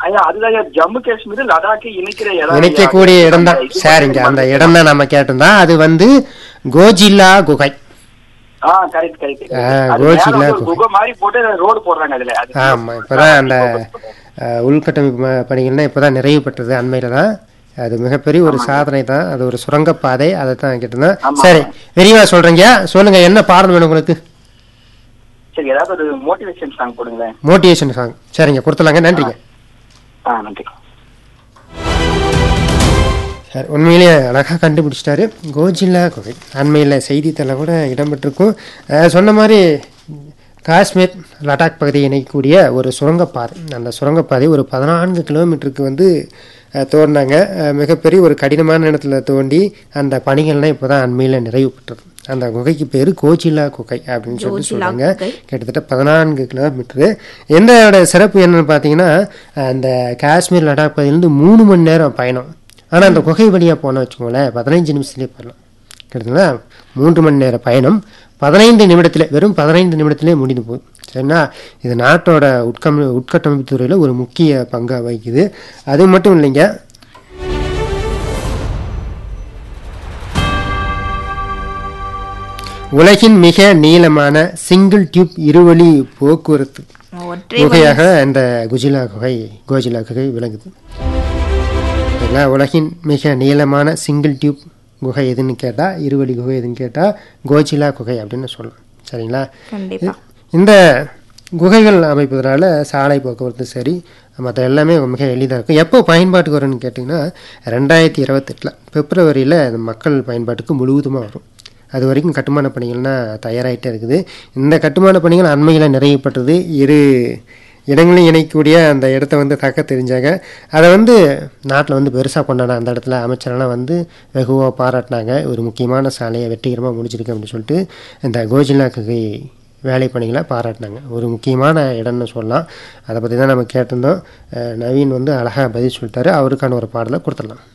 ஐயா அதுதான் ஐயா ஜம்மு காஷ்மீர் லடாக்கை இணைக்கிற இடம் இணைக்கக்கூடிய ஐயா. இடம் தான் இது சரிங்க அந்த இடம் தான் நம்ம கேட்டிருந்தோம் அது வந்து கோஜில்லா குகை ஆ கரெக்ட் கரெக்ட் ஆ, அது கோச்சில மேல ஒரு குகை. குகை மாதிரி போட்டு ரோடு போடுறாங்க அதுல அது ஆமா இப்பதான் அந்த அஹ், உள்கட்டமைப்பு ம- பணிகள்லாம் இப்பதான் நிறைவு பெற்றது அண்மையில தான் அது மிகப்பெரிய ஒரு சாதனை தான் அது ஒரு சுரங்கப்பாதை அதை தான் கேட்டிருந்தோம் ஆமா. சரி விரிவா சொல்றீங்க சொல்லுங்க என்ன பாடல் வேணும் உங்களுக்கு சரி ஏதாவது ஒரு மோட்டிவேஷன் சாங் போடுங்களேன் மோட்டிவேஷன் சாங் சரிங்க கொடுத்துலாங்க நன்றிங்க ஆ நன்றி சார் உண்மையிலேயே அழகாக கண்டுபிடிச்சிட்டாரு கோஜில்லா குகை அண்மையில் செய்தித்தாளில் கூட இடம்பெற்றிருக்கும் அஹ் சொன்ன மாதிரி காஷ்மீர் லடாக் பகுதியை இணைக்கக்கூடிய ஒரு சுரங்கப்பாதை அந்த சுரங்கப்பாதை ஒரு பதினான்கு கிலோமீட்டருக்கு வந்து அஹ், தோண்டினாங்க அஹ், மிகப்பெரிய ஒரு கடினமான இடத்துல தோண்டி அந்த பணிகள்லாம் இப்போ தான் அண்மையில் நிறைவு பெற்றது அந்த குகைக்கு பேர் கோஜில்லா குகை அப்படின்னு சொல்லி கோஜிலா சொல்றாங்க குகை. கிட்டத்தட்ட பதினான்கு கிலோமீட்டரு எந்தோட சிறப்பு என்னன்னு பார்த்தீங்கன்னா அந்த காஷ்மீர் லடாக் பகுதியிலேருந்து மூணு மணி நேரம் பயணம் ஆனால் அந்த குகை வழியாக போனோம் வச்சுக்கோங்களேன் பதினைஞ்சு நிமிஷத்துலேயே போயிடலாம் கிட்டத்தட்ட மூன்று மணி நேர பயணம் பதினைந்து நிமிடத்தில் வெறும் பதினைந்து நிமிடத்திலே முடிந்து போகுது சரிங்களா இது நாட்டோட உட்கம உட்கட்டமைப்பு துறையில் ஒரு முக்கிய பங்கை வகிக்குது அது மட்டும் இல்லைங்க உலகின் மிக நீளமான சிங்கிள் டியூப் இருவழி போக்குவரத்து ஒற்றை குகையாக இந்த குஜிலா குகை கோஜிலா குகை விளங்குது சரிங்களா உலகின் மிக நீளமான சிங்கிள் டியூப் குகை எதுன்னு கேட்டால் இருவழி குகை எதுன்னு கேட்டால் கோஜிலா குகை அப்படின்னு சொல்லலாம் சரிங்களா கண்டிப்பா இந்த குகைகள் அமைப்பதனால சாலை போக்குவரத்து சரி மற்ற எல்லாமே மிக எளிதாக இருக்கும் எப்போ பயன்பாட்டுக்கு வரும்னு கேட்டிங்கன்னா ரெண்டாயிரத்தி இருபத்தெட்டில் பிப்ரவரியில் அது மக்கள் பயன்பாட்டுக்கு முழுவதுமாக வரும் அது வரைக்கும் கட்டுமான பணிகள்லாம் தயாராகிட்டே இருக்குது இந்த கட்டுமான பணிகள் அண்மையில் நிறைவேற்றப்பட்டது இரு இடங்களையும் இணைக்கக்கூடிய அந்த இடத்த வந்து தக்க தெரிஞ்சாங்க அதை வந்து நாட்டில் வந்து பெருசாக கொண்டாட அந்த இடத்துல அமைச்சரெல்லாம் வந்து வெகுவாக பாராட்டினாங்க ஒரு முக்கியமான சாலையை வெற்றிகரமாக முடிச்சிருக்கு அப்படின்னு சொல்லிட்டு இந்த கோஜிலா குகை வேலை பணிகளை பாராட்டினாங்க ஒரு முக்கியமான இடம்னு சொல்லலாம் அதை பற்றி தான் நம்ம கேட்டிருந்தோம் அஹ் நவீன் வந்து அழகாக பதில் சொல்லிட்டாரு அவருக்கான ஒரு பாடலை கொடுத்துடலாம்